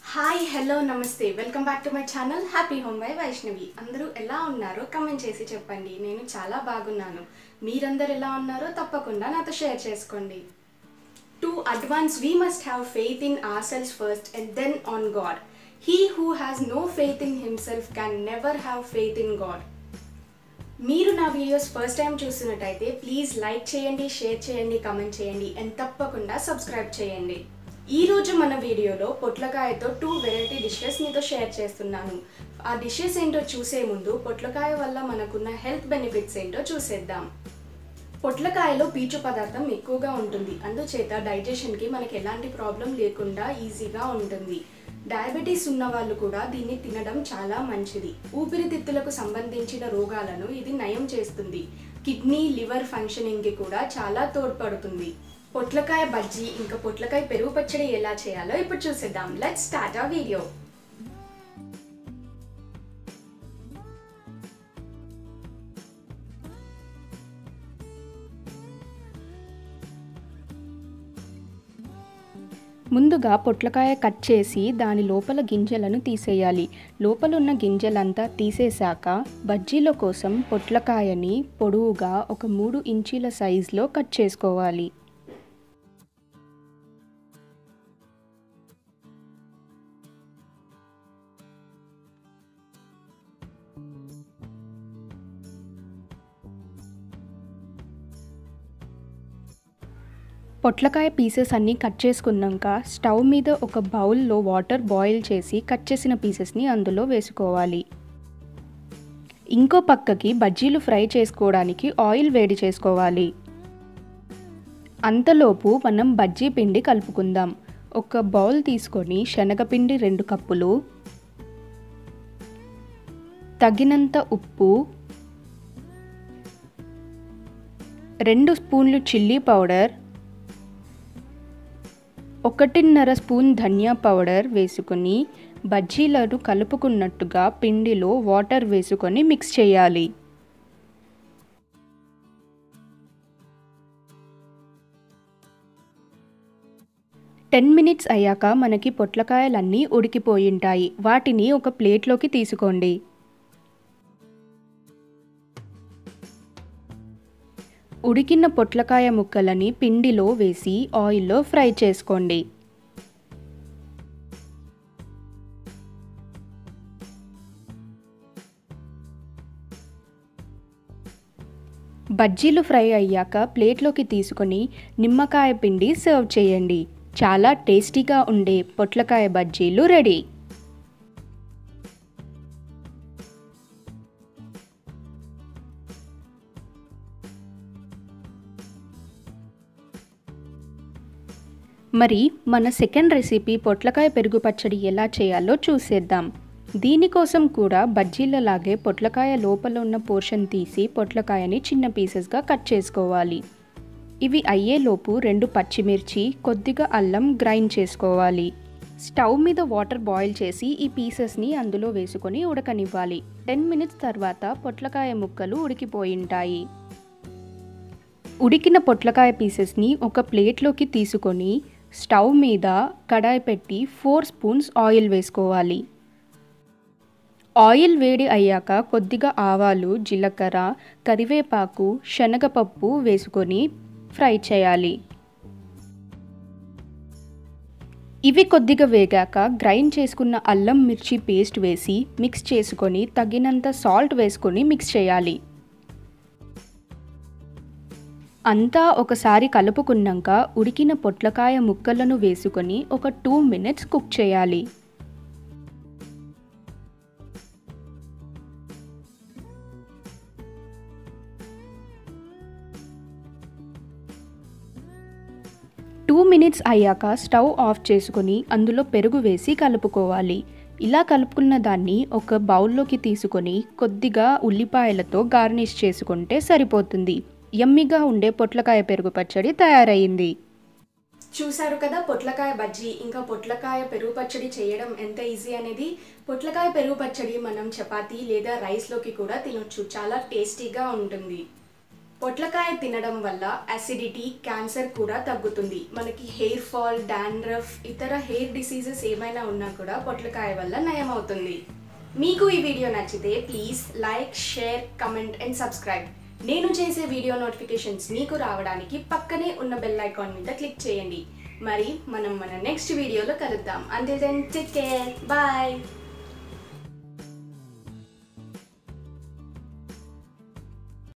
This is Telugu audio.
హాయ్ హలో నమస్తే welcome back to my channel happy home by Vaishnavi అందరూ ఎలా ఉన్నారో కమెంట్ చేసి చెప్పండి నేను చాలా బాగున్నాను మీరందరు ఎలా ఉన్నారో తప్పకుండా నాతో షేర్ చేసుకోండి to advance we must have faith in ourselves first and then on God he who has no faith in himself can never have faith in God మీరు నా వీడియోస్ ఫస్ట్ టైం చూస్తున్నట్టయితే ప్లీజ్ లైక్ చేయండి షేర్ చేయండి కమెంట్ చేయండి అండ్ తప్పకుండా సబ్స్క్రైబ్ చేయండి ఈ రోజు మన వీడియోలో పొట్లకాయతో టూ వెరైటీ డిషెస్ మీతో షేర్ చేస్తున్నాను ఆ డిషెస్ ఏంటో చూసే ముందు పొట్లకాయ వల్ల మనకున్న హెల్త్ బెనిఫిట్స్ ఏంటో చూసేద్దాం పొట్లకాయలో పీచు పదార్థం ఎక్కువగా ఉంటుంది అందుచేత డైజెషన్కి మనకి ఎలాంటి ప్రాబ్లం లేకుండా ఈజీగా ఉంటుంది డయాబెటీస్ ఉన్న వాళ్ళు కూడా దీన్ని తినడం చాలా మంచిది ఊపిరితిత్తులకు సంబంధించిన రోగాలను ఇది నయం చేస్తుంది కిడ్నీ లివర్ ఫంక్షనింగ్కి కూడా చాలా తోడ్పడుతుంది పొట్లకాయ బజ్జీ ఇంకా పొట్లకాయ పెరుగు పచ్చడి ఎలా చేయాలో ఇప్పుడు చూసేద్దాం లెట్స్ స్టార్ట్ ఆ వీడియో ముందుగా పొట్లకాయ కట్ చేసి దాని లోపల గింజలను తీసేయాలి లోపల ఉన్న గింజలంతా తీసేశాక బజ్జీల కోసం పొట్లకాయని పొడవుగా ఒక మూడు ఇంచీల సైజులో కట్ చేసుకోవాలి పొట్లకాయ పీసెస్ అన్నీ కట్ చేసుకున్నాక స్టవ్ మీద ఒక బౌల్లో వాటర్ బాయిల్ చేసి కట్ చేసిన పీసెస్ని అందులో వేసుకోవాలి ఇంకో పక్కకి బజ్జీలు ఫ్రై చేసుకోవడానికి ఆయిల్ వేడి చేసుకోవాలి అంతలోపు మనం బజ్జీ పిండి కలుపుకుందాం ఒక బౌల్ తీసుకొని శనగపిండి రెండు కప్పులు తగినంత ఉప్పు రెండు స్పూన్లు చిల్లీ పౌడర్ ఒకటిన్నర స్పూన్ ధనియా పౌడర్ వేసుకొని బజ్జీలను కలుపుకున్నట్టుగా పిండిలో వాటర్ వేసుకొని మిక్స్ చేయాలి టెన్ మినిట్స్ అయ్యాక మనకి పొట్లకాయలన్నీ ఉడికిపోయింటాయి వాటిని ఒక ప్లేట్లోకి తీసుకోండి ఉడికిన పొట్లకాయ ముక్కలని పిండిలో వేసి ఆయిల్లో ఫ్రై చేసుకోండి బజ్జీలు ఫ్రై అయ్యాక ప్లేట్లోకి తీసుకొని నిమ్మకాయ పిండి సర్వ్ చేయండి చాలా టేస్టీగా ఉండే పొట్లకాయ బజ్జీలు రెడీ మరి మన సెకండ్ రెసిపీ పొట్లకాయ పెరుగు పచ్చడి ఎలా చేయాలో చూసేద్దాం దీనికోసం కూడా బజ్జీలలాగే పొట్లకాయ లోపల ఉన్న పోర్షన్ తీసి పొట్లకాయని చిన్న పీసెస్గా కట్ చేసుకోవాలి ఇవి అయ్యేలోపు రెండు పచ్చిమిర్చి కొద్దిగా అల్లం గ్రైండ్ చేసుకోవాలి స్టవ్ మీద వాటర్ బాయిల్ చేసి ఈ పీసెస్ని అందులో వేసుకొని ఉడకనివ్వాలి టెన్ మినిట్స్ తర్వాత పొట్లకాయ ముక్కలు ఉడికిపోయింటాయి ఉడికిన పొట్లకాయ పీసెస్ని ఒక ప్లేట్లోకి తీసుకొని స్టవ్ మీద కడాయి పెట్టి ఫోర్ స్పూన్స్ ఆయిల్ వేసుకోవాలి ఆయిల్ వేడి అయ్యాక కొద్దిగా ఆవాలు జీలకర్ర కరివేపాకు శనగపప్పు వేసుకొని ఫ్రై చేయాలి ఇవి కొద్దిగా వేగాక గ్రైండ్ చేసుకున్న అల్లం మిర్చి పేస్ట్ వేసి మిక్స్ చేసుకొని తగినంత సాల్ట్ వేసుకొని మిక్స్ చేయాలి అంతా ఒకసారి కలుపుకున్నాక ఉడికిన పొట్లకాయ ముక్కలను వేసుకొని ఒక టూ మినిట్స్ కుక్ చేయాలి టూ మినిట్స్ అయ్యాక స్టవ్ ఆఫ్ చేసుకొని అందులో పెరుగు వేసి కలుపుకోవాలి ఇలా కలుపుకున్న దాన్ని ఒక బౌల్లోకి తీసుకొని కొద్దిగా ఉల్లిపాయలతో గార్నిష్ చేసుకుంటే సరిపోతుంది యమ్మిగా ఉండే పొట్లకాయ పెరుగు పచ్చడి తయారయ్యింది చూశారు కదా పొట్లకాయ బజ్జీ ఇంకా పొట్లకాయ పెరుగు పచ్చడి చేయడం ఎంత ఈజీ అనేది పొట్లకాయ పెరుగు పచ్చడి మనం చపాతీ లేదా రైస్లోకి కూడా తినొచ్చు చాలా టేస్టీగా ఉంటుంది పొట్లకాయ తినడం వల్ల అసిడిటీ క్యాన్సర్ కూడా తగ్గుతుంది మనకి హెయిర్ ఫాల్ డాండ్రఫ్ ఇతర హెయిర్ డిసీజెస్ ఏమైనా ఉన్నా కూడా పొట్లకాయ వల్ల నయం అవుతుంది మీకు ఈ వీడియో నచ్చితే please like share comment and subscribe నేను చేసే వీడియో నోటిఫికేషన్స్ మీకు రావడానికి పక్కనే ఉన్న బెల్ ఐకాన్ మీద క్లిక్ చేయండి మరి మనం మన నెక్స్ట్ వీడియోలో కలుద్దాం అంతే దెన్ టేక్ కేర్ బాయ్